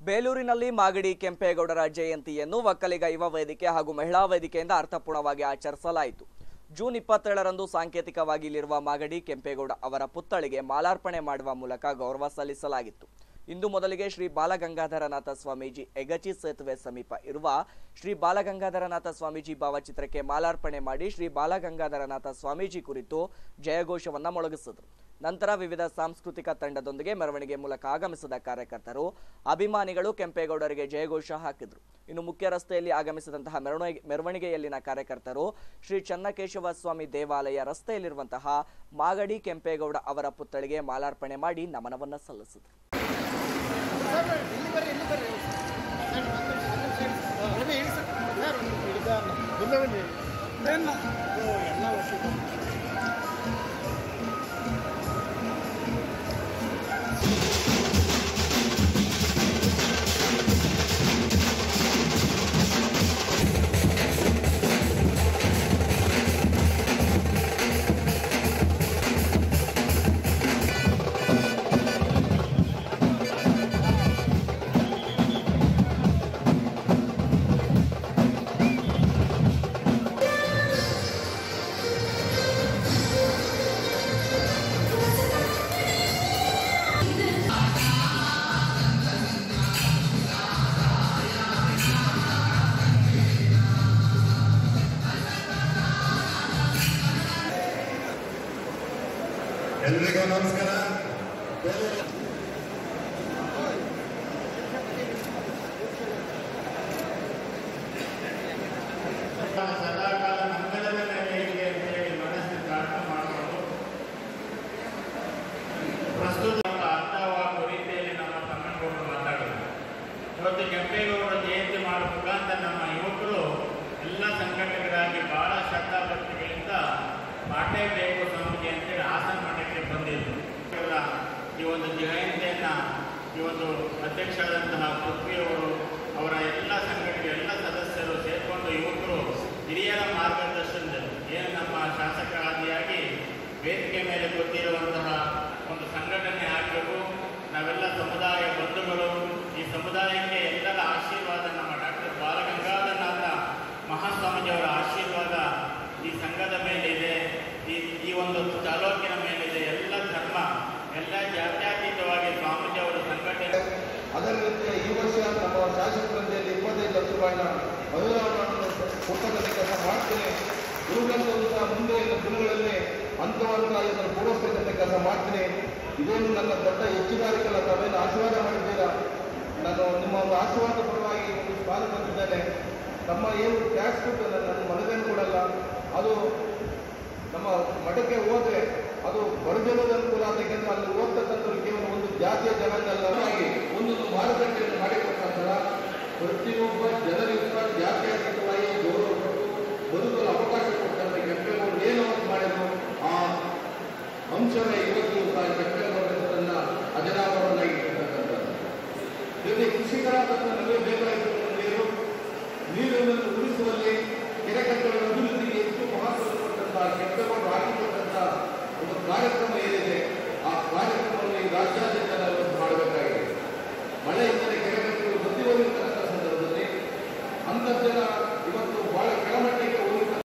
ಬೇಲೂರಿನಲ್ಲಿ ಮಾಗಡಿ ಕೆಂಪೇಗೌಡರ ಜಯಂತಿಯನ್ನು ಒಕ್ಕಲಿಗ ಯುವ ವೇದಿಕೆ ಹಾಗೂ ಮಹಿಳಾ ವೇದಿಕೆಯಿಂದ ಅರ್ಥಪೂರ್ಣವಾಗಿ ಆಚರಿಸಲಾಯಿತು ಜೂನ್ ಇಪ್ಪತ್ತೇಳರಂದು ಸಾಂಕೇತಿಕವಾಗಿ ಇಲ್ಲಿರುವ ಮಾಗಡಿ ಕೆಂಪೇಗೌಡ ಅವರ ಪುತ್ಥಳಿಗೆ ಮಾಲಾರ್ಪಣೆ ಮಾಡುವ ಮೂಲಕ ಗೌರವ ಸಲ್ಲಿಸಲಾಗಿತ್ತು ಇಂದು ಮೊದಲಿಗೆ ಶ್ರೀ ಬಾಲಗಂಗಾಧರನಾಥ ಸ್ವಾಮೀಜಿ ಎಗಚಿ ಸೇತುವೆ ಸಮೀಪ ಇರುವ ಶ್ರೀ ಬಾಲಗಂಗಾಧರನಾಥ ಸ್ವಾಮೀಜಿ ಭಾವಚಿತ್ರಕ್ಕೆ ಮಾಲಾರ್ಪಣೆ ಮಾಡಿ ಶ್ರೀ ಬಾಲಗಂಗಾಧರನಾಥ ಸ್ವಾಮೀಜಿ ಕುರಿತು ಜಯಘೋಷವನ್ನ ಮೊಳಗಿಸಿದರು ನಂತರ ವಿವಿಧ ಸಾಂಸ್ಕೃತಿಕ ತಂಡದೊಂದಿಗೆ ಮೆರವಣಿಗೆ ಮೂಲಕ ಆಗಮಿಸಿದ ಕಾರ್ಯಕರ್ತರು ಅಭಿಮಾನಿಗಳು ಕೆಂಪೇಗೌಡರಿಗೆ ಜಯಘೋಷ ಹಾಕಿದ್ರು ಇನ್ನು ಮುಖ್ಯ ರಸ್ತೆಯಲ್ಲಿ ಆಗಮಿಸಿದಂತಹ ಮೆರವಣಿಗೆ ಮೆರವಣಿಗೆಯಲ್ಲಿನ ಕಾರ್ಯಕರ್ತರು ಶ್ರೀ ಚನ್ನಕೇಶವ ಸ್ವಾಮಿ ದೇವಾಲಯ ರಸ್ತೆಯಲ್ಲಿರುವಂತಹ ಮಾಗಡಿ ಕೆಂಪೇಗೌಡ ಅವರ ಪುತ್ಥಳಿಗೆ ಮಾಲಾರ್ಪಣೆ ಮಾಡಿ ನಮನವನ್ನ ಸಲ್ಲಿಸಿದರು ಎಲ್ರಿಗೂ ನಮಸ್ಕಾರ ಸದಾಕಾಲ ಮಂಗಲದ ಮೇಲೆ ಇರಲಿ ಅಂತ ಹೇಳಿ ಮನಸ್ಸಿನ ಪ್ರಾರ್ಥನೆ ಮಾಡಿಕೊಂಡು ಪ್ರಸ್ತುತ ಅರ್ಥವಾಗುವ ರೀತಿಯಲ್ಲಿ ನಮ್ಮ ತಮ್ಮನಗೌಡರು ಮಾತಾಡೋದು ಇವತ್ತು ಕೆಂಪೇಗೌಡರ ಜಯಂತಿ ಮಾಡುವ ಮುಖಾಂತರ ನಮ್ಮ ಯುವಕರು ಎಲ್ಲ ಸಂಘಟಕರಾಗಿ ಬಹಳ ಶ್ರದ್ಧಾಭಕ್ತಿಗಳಿಂದ ಮಾಡಲೇಬೇಕು ಸ್ವಾಮೀಜಿ ಅಂತೇಳಿ ಹಾಸನ ಮಠಕ್ಕೆ ಬಂದಿದ್ದು ಇವರ ಈ ಒಂದು ಜಯಂತಿಯನ್ನ ಈ ಒಂದು ಅಧ್ಯಕ್ಷರಾದಂತಹ ಪೃಥ್ವಿಯವರು ಅವರ ಎಲ್ಲ ಸಂಘಟನೆ ಎಲ್ಲ ಸದಸ್ಯರು ಸೇರಿಕೊಂಡು ಯುವಕರು ಹಿರಿಯರ ಮಾರ್ಗದರ್ಶನದಲ್ಲಿ ಏನು ನಮ್ಮ ಶಾಸಕರಾದಿಯಾಗಿ ವೇದಿಕೆ ಮೇಲೆ ಗೊತ್ತಿರುವಂತಹ ಒಂದು ಸಂಘಟನೆ ಆಗಬೇಕು ನಾವೆಲ್ಲ ಸಮುದಾಯ ಬಂಧುಗಳು ಈ ಸಮುದಾಯಕ್ಕೆ ಎಲ್ಲರ ಆಶೀರ್ವಾದ ನಮ್ಮ ಡಾಕ್ಟರ್ ಬಾಲಗಂಗಾಧರನಾಥ ಮಹಾಸ್ವಾಮೀಜಿಯವರ ಆಶೀರ್ವಾದ ಈ ಸಂಘದ ಮೇಲೆ ಇದೆ ಈ ಈ ಒಂದು ತಾಲೂಕಿನ ಮೇಲಿದೆ ಎಲ್ಲ ಧರ್ಮ ಎಲ್ಲ ಜಾತ್ಯತೀತವಾಗಿ ಸ್ವಾಮೀಜಿ ಅವರ ಸಂಘಟನೆ ಅದರ ಜೊತೆ ಈ ವರ್ಷ ನಮ್ಮ ಶಾಸಕರಲ್ಲಿ ಇಪ್ಪತ್ತೈದು ಲಕ್ಷ ರೂಪಾಯಿನ ಅನುದಾನವನ್ನು ಕೊಟ್ಟಂತ ಕೆಲಸ ಮಾಡ್ತೇನೆ ಇವುಗಳನ್ನು ಸಹ ಮುಂದೆ ದಿನಗಳಲ್ಲಿ ಹಂತ ಹಂತ ಇದನ್ನು ಪೂರೈಸ್ತಕ್ಕಂಥ ಕೆಲಸ ಮಾಡ್ತೀನಿ ಇದೇನು ನನ್ನ ದೊಡ್ಡ ಹೆಚ್ಚುಗಾರಿಕೆಲ್ಲ ತಾವೇನು ಆಶೀರ್ವಾದ ಮಾಡಿದ್ದೀರಾ ನಾನು ನಿಮ್ಮ ಒಂದು ಆಶೀರ್ವಾದ ಪರವಾಗಿ ಒಂದು ಸ್ಥಾನ ಬಂದಿದ್ದೇನೆ ನಮ್ಮ ಏನು ಟ್ಯಾಕ್ಸ್ ಕೊಟ್ಟು ನನ್ನ ಮನದೇನು ಕೊಡಲ್ಲ ಅದು ನಮ್ಮ ಮಠಕ್ಕೆ ಹೋದ್ರೆ ಅದು ಬಡಜನದ ಅನುಕೂಲ ಅದಕ್ಕಿಂತ ಅಲ್ಲಿ ಓದ್ತಕ್ಕಂಥವ್ರು ಕೇವಲ ಒಂದು ಜಾತಿಯ ಜನಗಲ್ಲ ಹಾಗೆ ಒಂದೊಂದು ಮಾರುಕಟ್ಟೆಯನ್ನು ಮಾಡಿಕೊಟ್ಟಂತಹ ಪ್ರತಿಯೊಬ್ಬ ಜನರಿಗೂ ಸಹ ಜಾತ್ಯತೀತವಾಗಿ ಗೌರವ ಕೊಟ್ಟು ಬದುಕಲು ಅವಕಾಶ ಕೊಟ್ಟಂತ ಕೆಂಪೇಗೌಡರು ಏನು ಅವತ್ತು ಮಾಡಿದ್ರು ಆ ಅಂಶವೇ ಇವತ್ತು ಸಹ ಕೆಂಪೇಗೌಡರ ತನ್ನ ಅಜರಾಮರನ್ನಾಗಿರ್ತಕ್ಕಂಥದ್ದು ಜೊತೆ ಕೃಷಿಕರಾದಂಥ ನಮಗೆ ಬೇಕಾಗಿರುವ ನೀರು ನೀರನ್ನು ಉಳಿಸುವಲ್ಲಿ ಕೆರೆಕಟ್ಟೆಗಳ ಅಭಿವೃದ್ಧಿಗೆ ಹೆಚ್ಚು ಮಹತ್ವ ಕೊಟ್ಟಂತಹ ಕೆಂಪೇಗೌಡರು ಹಾಕಿಕೊಟ್ಟಂತಹ ಒಂದು ಕಾರ್ಯಕ್ರಮ ಏನಿದೆ ಆ ಕಾರ್ಯಕ್ರಮವನ್ನು ಈ ರಾಜ್ಯಾದ್ಯಂತ ನಾವು ಇವತ್ತು ಮಾಡಬೇಕಾಗಿದೆ ಮಳೆ